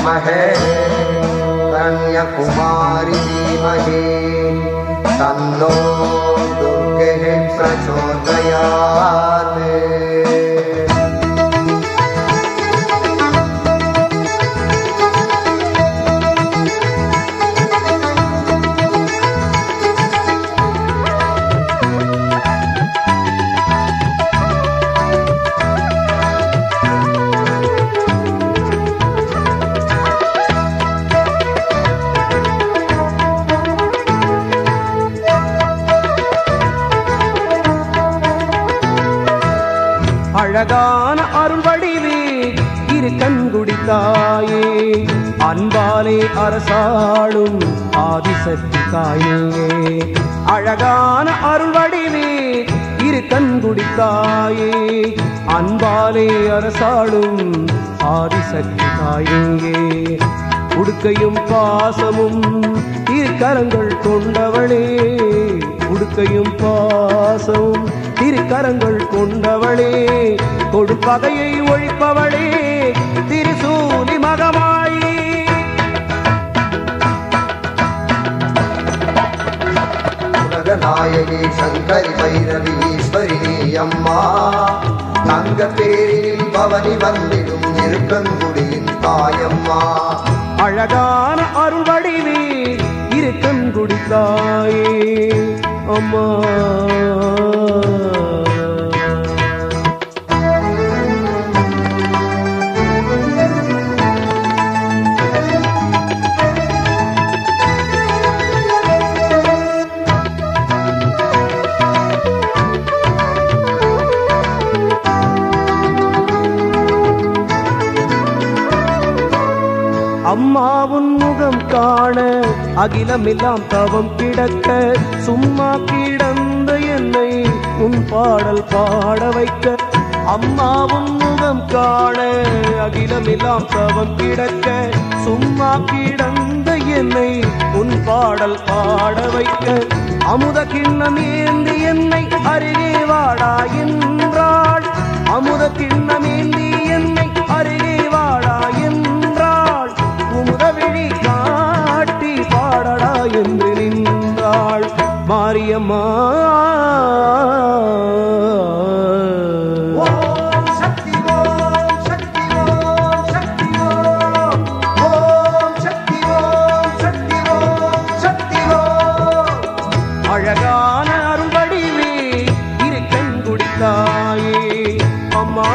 विद्महे कन्याकुमारी धीमहि तन्नो दुर्गेः प्रचोदयात् அழகான அருள் வடிவே இரு கண்குடி தாயே அன்பாலே அரசாளும் ஆதிசக்தி தாயே அழகான அருள் வடிவே இரு கண்குடி தாயே அன்பாலே அரசாளும் ஆதிசக்தி தாயே உடுக்கையும் பாசமும் இரு கரங்கள் கொண்டவளே உடுக்கையும் பாசமும் திருக்கரங்கள் கொண்டவளே கொடுப்பகையை ஒழிப்பவளே திருசூலி மகமாயி உலகநாயகி சங்கரி பைரவி ஈஸ்வரி நீ அம்மா தங்க பேரில் பவனி வந்திடும் இருக்கங்குடியின் தாயம்மா அழகான அருள் வடிவே இரு கண்குடி தாயே அம்மா அம்மாவுன் முகம் காண அகிலமெல்லாம் தவம் கிடக்க சும்மா கிடந்த என்னை உன் பாடல் பாட வைக்க அம்மாவுன் முகம் காண அகிலமெல்லாம் தவம் கிடக்க சும்மா கிடந்த என்னை உன் பாடல் பாட வைக்க அமுத கிண்ணம் ஏந்தி என்னை அருகே வாடா என்றாள் அமுத கிண்ணம் ஏந்தி என்னை அருகே வாடா என்றாள் குமுதவிழி காட்டி பாடடா என்று நின்றாள் மாரியம்மா ஓம் சக்தி ஓம் சக்தி ஓம் சக்தி ஓம் ஓம் சக்தி ஓம் சக்தி ஓம் சக்தி ஓம் அழகான அருள்வடிவே இரு கண்குடி தாயே அம்மா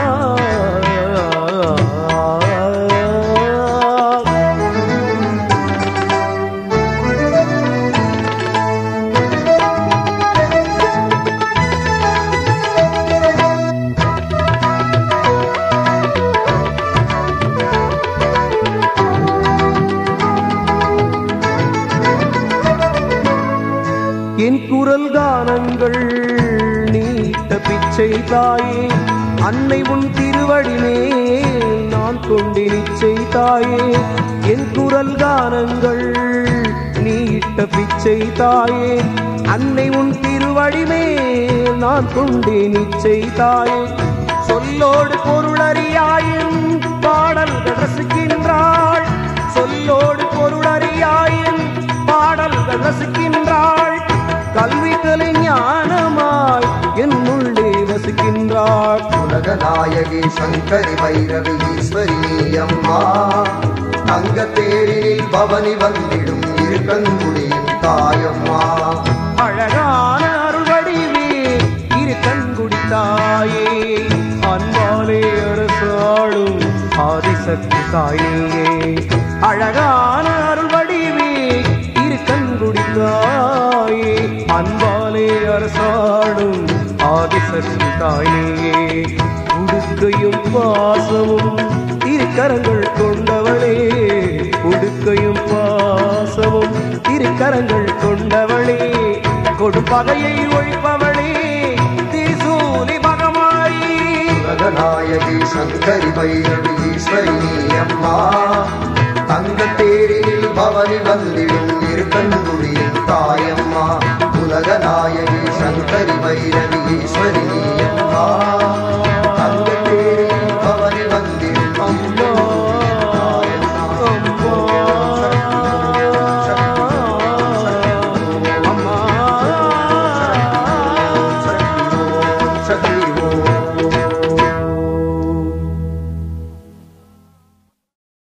என் குரல் கானங்கள் நீட்ட பிச்சை தாயே அன்னை உன் திருவடிமே நான் கொண்டு நிச்சை தாயே என் குரல் கானங்கள் நீட்ட பிச்சை தாயே அன்னை உன் திருவடிமே நான் கொண்டு நிச்சை தாயே சொல்லோடு பொருளறியாயின் பாடல்கள் ரசிக்கின்றாள் சொல்லோடு பொருளறியாயின் பாடல்கள் ரசிக்கின்றாள் கல்வி கலை ஞானமாய் என் உள்ளே வசிக்கின்றாள் உலகநாயகி சங்கரி பைரவி ஈஸ்வரி நீ அம்மா தங்க தேரில் பவனி வந்திடும் இருக்கங்குடியின் தாயம்மா அழகான அருள்வடிவே இரு கண்குடி தாயே அன்பாலே அரசாளும் ஆதிசக்தி தாயே அழகான அருள்வடிவே இரு கண்குடி தாயே அன்பாலே அரசாளும் ஆதிசக்தி தாயே உடுக்கையும் பாசமும் இரு கரங்கள் கொண்டவளே உடுக்கையும் பாசமும் இரு கரங்கள் கொண்டவளே கொடுப்பகையை ஒழிப்பவளே திரிசூலி மகமாயி உலகநாயகி சங்கரி பைரவி ஈஸ்வரி நீ அம்மா தங்க தேரில் பவனி வந்திடும் இருக்கங்குடியின் தாயம்மா உலகநாயகி சங்கரி பைரவி ஈஸ்வரி நீ